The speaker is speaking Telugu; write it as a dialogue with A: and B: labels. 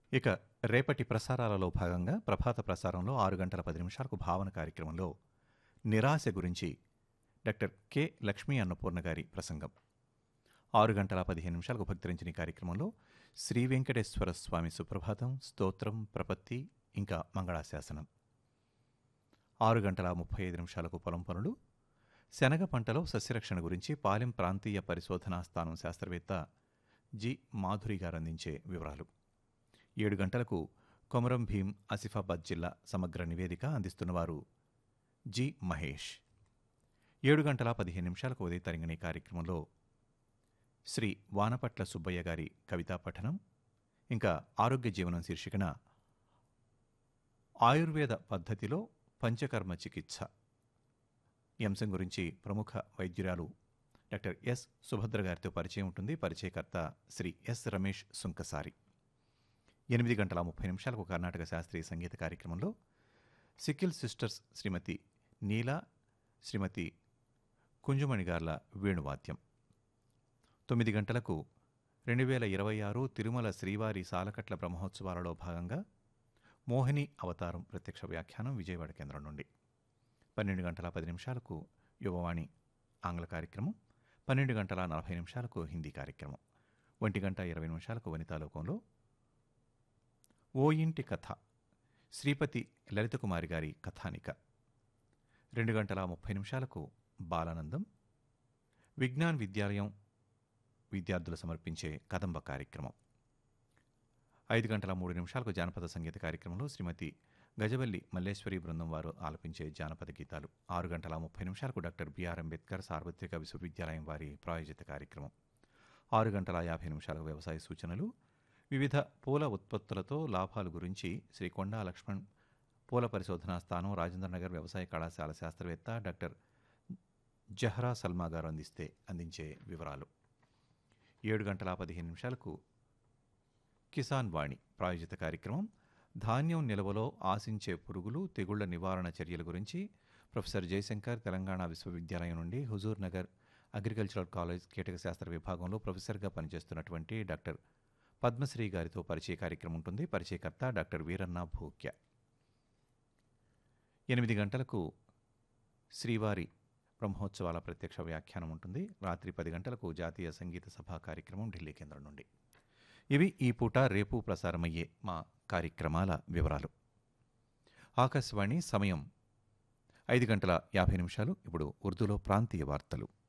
A: ఇక రేపటి ప్రసారాలలో భాగంగా ప్రభాత ప్రసారంలో ఆరు గంటల పది నిమిషాలకు భావన కార్యక్రమంలో నిరాశ గురించి డాక్టర్ కె లక్ష్మీ అన్నపూర్ణ గారి ప్రసంగం ఆరు గంటల పదిహేను నిమిషాలకు భక్తరించిన ఈ కార్యక్రమంలో శ్రీ వెంకటేశ్వర స్వామి సుప్రభాతం స్తోత్రం ప్రపత్తి ఇంకా మంగళాశాసనం ఆరు గంటల ముప్పై ఐదు నిమిషాలకు పొలం పనులు శనగ పంటలో సస్యరక్షణ గురించి పాలెం ప్రాంతీయ పరిశోధనా స్థానం శాస్త్రవేత్త జి మాధురి గారు అందించే వివరాలు ఏడు గంటలకు కొమరం భీం ఆసిఫాబాద్ జిల్లా సమగ్ర నివేదిక అందిస్తున్నవారు జి మహేష్ ఏడు గంటల పదిహేను నిమిషాలకు ఉదయ తరంగిణి కార్యక్రమంలో శ్రీ వానపట్ల సుబ్బయ్య గారి కవితా పఠనం ఇంకా ఆరోగ్య జీవనం శీర్షికన ఆయుర్వేద పద్ధతిలో పంచకర్మ చికిత్స ఈ అంశం గురించి ప్రముఖ వైద్యురాలు డాక్టర్ ఎస్ సుభద్ర గారితో పరిచయం ఉంటుంది పరిచయకర్త శ్రీ ఎస్ రమేష్ సుంకసారి ఎనిమిది గంటల ముప్పై నిమిషాలకు కర్ణాటక శాస్త్రీయ సంగీత కార్యక్రమంలో సిక్కిల్ సిస్టర్స్ శ్రీమతి నీలా శ్రీమతి కుంజుమణి గార్ల వేణువాద్యం తొమ్మిది గంటలకు రెండు వేల ఇరవై ఆరు తిరుమల శ్రీవారి సాలకట్ల బ్రహ్మోత్సవాలలో భాగంగా మోహిని అవతారం ప్రత్యక్ష వ్యాఖ్యానం విజయవాడ కేంద్రం నుండి పన్నెండు గంటల పది నిమిషాలకు యువవాణి ఆంగ్ల కార్యక్రమం పన్నెండు గంటల నలభై నిమిషాలకు హిందీ కార్యక్రమం ఒంటి గంట ఇరవై నిమిషాలకు వనితాలోకంలో ఓ ఇంటి కథ శ్రీపతి లలితకుమారి గారి కథానిక రెండు గంటల ముప్పై నిమిషాలకు బాలానందం విజ్ఞాన్ విద్యాలయం విద్యార్థులు సమర్పించే కదంబ కార్యక్రమం ఐదు గంటల మూడు నిమిషాలకు జానపద సంగీత కార్యక్రమంలో శ్రీమతి గజవల్లి మల్లేశ్వరి బృందం వారు ఆలపించే జానపద గీతాలు ఆరు గంటల ముప్పై నిమిషాలకు డాక్టర్ బిఆర్ అంబేద్కర్ సార్వత్రిక విశ్వవిద్యాలయం వారి ప్రాయోజిత కార్యక్రమం ఆరు గంటల యాభై నిమిషాలకు వ్యవసాయ సూచనలు వివిధ పూల ఉత్పత్తులతో లాభాల గురించి శ్రీ కొండా లక్ష్మణ్ పూల పరిశోధనా స్థానం రాజేంద్ర నగర్ వ్యవసాయ కళాశాల శాస్త్రవేత్త డాక్టర్ జహ్రా సల్మా గారు అందిస్తే అందించే వివరాలు ఏడు గంటల పదిహేను నిమిషాలకు కిసాన్ వాణి ప్రాయోజిత కార్యక్రమం ధాన్యం నిల్వలో ఆశించే పురుగులు తెగుళ్ల నివారణ చర్యల గురించి ప్రొఫెసర్ జయశంకర్ తెలంగాణ విశ్వవిద్యాలయం నుండి హుజూర్ నగర్ అగ్రికల్చరల్ కాలేజ్ కీటక శాస్త్ర విభాగంలో ప్రొఫెసర్గా పనిచేస్తున్నటువంటి డాక్టర్ పద్మశ్రీ గారితో పరిచయ కార్యక్రమం ఉంటుంది పరిచయకర్త డాక్టర్ వీరన్న భూక్య ఎనిమిది గంటలకు శ్రీవారి బ్రహ్మోత్సవాల ప్రత్యక్ష వ్యాఖ్యానం ఉంటుంది రాత్రి పది గంటలకు జాతీయ సంగీత సభా కార్యక్రమం ఢిల్లీ కేంద్రం నుండి ఇవి ఈ పూట రేపు ప్రసారమయ్యే మా కార్యక్రమాల వివరాలు ఆకాశవాణి సమయం ఐదు గంటల యాభై నిమిషాలు ఇప్పుడు ఉర్దూలో ప్రాంతీయ వార్తలు